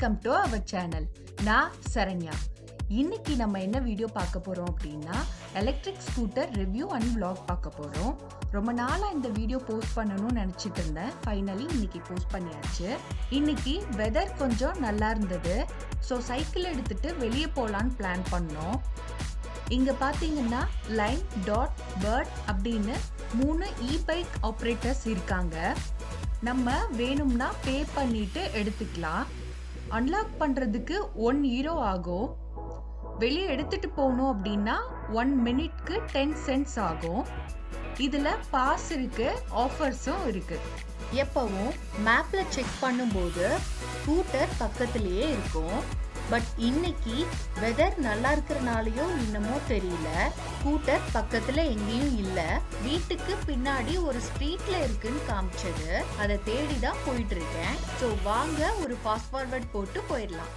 welcome to our channel நான் சரண்யா இன்னைக்கு நம்ம என்ன வீடியோ பார்க்க போறோம் அப்படின்னா electric scooter review and vlog பார்க்க போறோம் ரொம்ப நாளா இந்த வீடியோ போஸ்ட் பண்ணணும்னு நினைச்சிட்டு இருந்தேன் ஃபைனலி இன்னைக்கு போஸ்ட் பண்ணியாச்சு இன்னைக்கு வெதர் கொஞ்சம் நல்லா இருந்தது ஸோ சைக்கிள் எடுத்துட்டு வெளியே போகலான்னு பிளான் பண்ணோம் இங்க பாத்தீங்கன்னா லைன் டாட் பேர்ட் அப்படின்னு மூணு இ பைக் ஆப்ரேட்டர்ஸ் இருக்காங்க நம்ம வேணும்னா பே பண்ணிட்டு எடுத்துக்கலாம் அன்லாக் பண்றதுக்கு ஒன் ஹீரோ ஆகும் வெளியே எடுத்துட்டு போகணும் அப்படின்னா ஒன் மினிட்க்கு டென் சென்ட்ஸ் ஆகும் இதுல பாஸ் இருக்கு ஆஃபர்ஸும் இருக்கு எப்பவும் மேப்ல செக் பண்ணும்போது ஸ்கூட்டர் பக்கத்திலேயே இருக்கும் பட் இன்னைக்கு வெதர் நல்லா இருக்கிறனாலயோ என்னமோ தெரியல ஸ்கூட்டர் பக்கத்துல எங்கேயும் இல்ல வீட்டுக்கு பின்னாடி ஒரு ஸ்ட்ரீட்ல இருக்குன்னு காமிச்சது அதை தேடி தான் போயிட்டு இருக்கேன் ஸோ வாங்க ஒரு ஃபாஸ்ட் ஃபார்வர்ட் போட்டு போயிடலாம்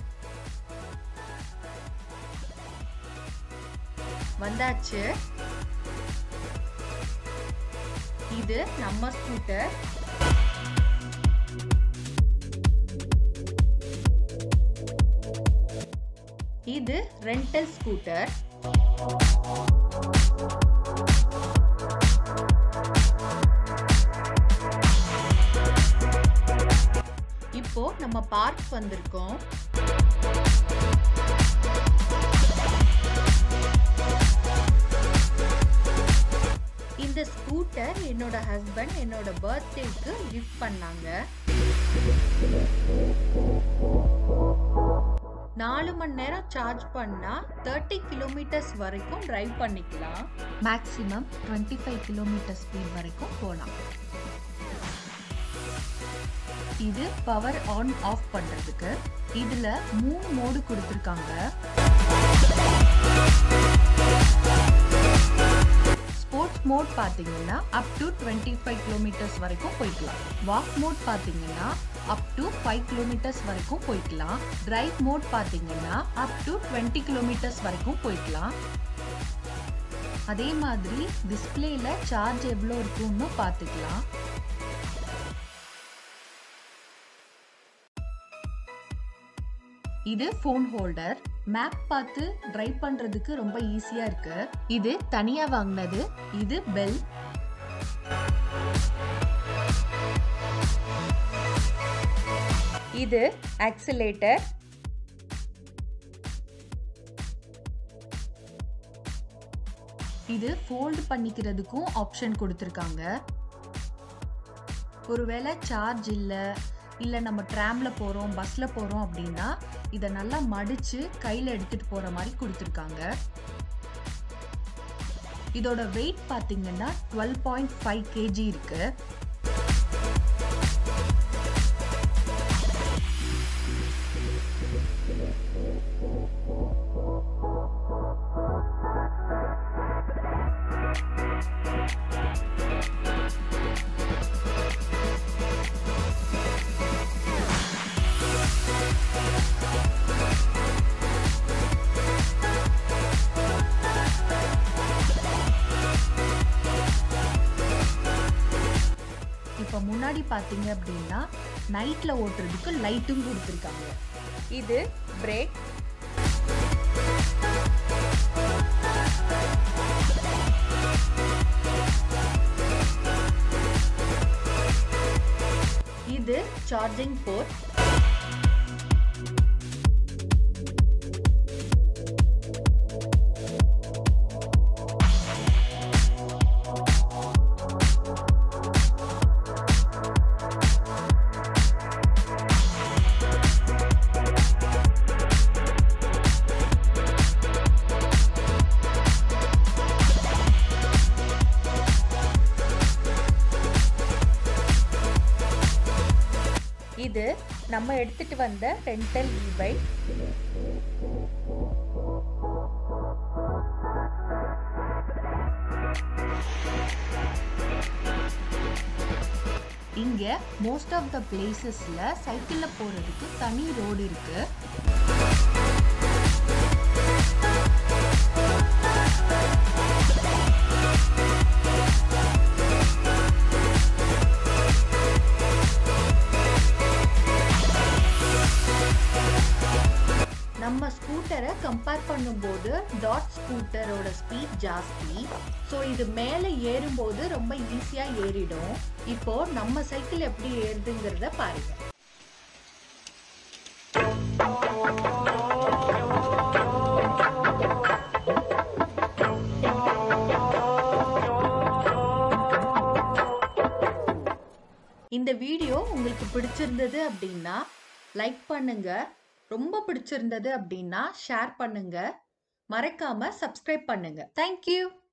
வந்தாச்சு இது நம்ம ஸ்கூட்டர் இது ரெண்டல் ஸ்கூட்டர் இப்போ நம்ம பார்க் வந்திருக்கோம் இந்த ஸ்கூட்டர் என்னோட ஹஸ்பண்ட் என்னோட பர்த்டேக்கு கிஃப்ட் பண்ணாங்க நாலு மணி நேரம் சார்ஜ் பண்ணா தேர்ட்டி கிலோமீட்டர்ஸ் வரைக்கும் டிரைவ் பண்ணிக்கலாம் maximum twenty five kilometre speed வரைக்கும் போகலாம் இது பவர் ஆன் ஆஃப் பண்றதுக்கு இதுல மூணு மோடு கொடுத்துருக்காங்க ஸ்போர்ட்ஸ் மோட் பார்த்தீங்கன்னா up to twenty five kilometres வரைக்கும் போய்க்கலாம் வாக் மோட் பார்த்தீங்கன்னா அப் டு ஃபைவ் கிலோமீட்டர்ஸ் வரைக்கும் போய்க்கலாம் டிரைவ் மோட் பார்த்தீங்கன்னா அப் டு டுவெண்ட்டி கிலோமீட்டர்ஸ் வரைக்கும் போய்க்கலாம் அதே மாதிரி டிஸ்பிளேல சார்ஜ் எவ்வளோ இருக்குன்னு பார்த்துக்கலாம் இது ஃபோன் ஹோல்டர் மேப் பார்த்து டிரைவ் பண்றதுக்கு ரொம்ப ஈஸியா இருக்கு இது தனியா வாங்கினது இது பெல் இது ஆக்சிலேட்டர் இது ஃபோல்ட் பண்ணிக்கிறதுக்கும் ஆப்ஷன் கொடுத்துருக்காங்க ஒருவேளை சார்ஜ் இல்லை இல்லை நம்ம ட்ராம்ல போகிறோம் பஸ்ஸில் போகிறோம் அப்படின்னா இதை நல்லா மடித்து கையில் எடுத்துகிட்டு போகிற மாதிரி கொடுத்துருக்காங்க இதோட வெயிட் பார்த்தீங்கன்னா டுவெல் பாயிண்ட் ஃபைவ் கேஜி இருக்கு இப்போ முன்னாடி பார்த்தீங்க அப்படின்னா நைட்டில் ஓட்டுறதுக்கு லைட்டும் கொடுத்துருக்காங்க இது பிரேக் இது சார்ஜிங் போர்ட் இது நம்ம எடுத்துட்டு வந்த ரெண்டல் இ பைக் இங்க மோஸ்ட் ஆஃப் த பிளேசஸ்ல சைக்கிள்ல போறதுக்கு தனி ரோடு இருக்கு பண்ணும்போது டாட் ஸ்கூட்டரோட ஸ்பீட் ஜாஸ்தி ஸோ இது மேலே ஏறும்போது ரொம்ப ஈஸியாக ஏறிடும் இப்போ நம்ம சைக்கிள் எப்படி ஏறுதுங்கிறத பாருங்க இந்த வீடியோ உங்களுக்கு பிடிச்சிருந்தது அப்படின்னா லைக் பண்ணுங்க ரொம்ப பிடிச்சிருந்தது அப்படின்னா ஷேர் பண்ணுங்க மறக்காம சப்ஸ்கிரைப் பண்ணுங்க தேங்க்யூ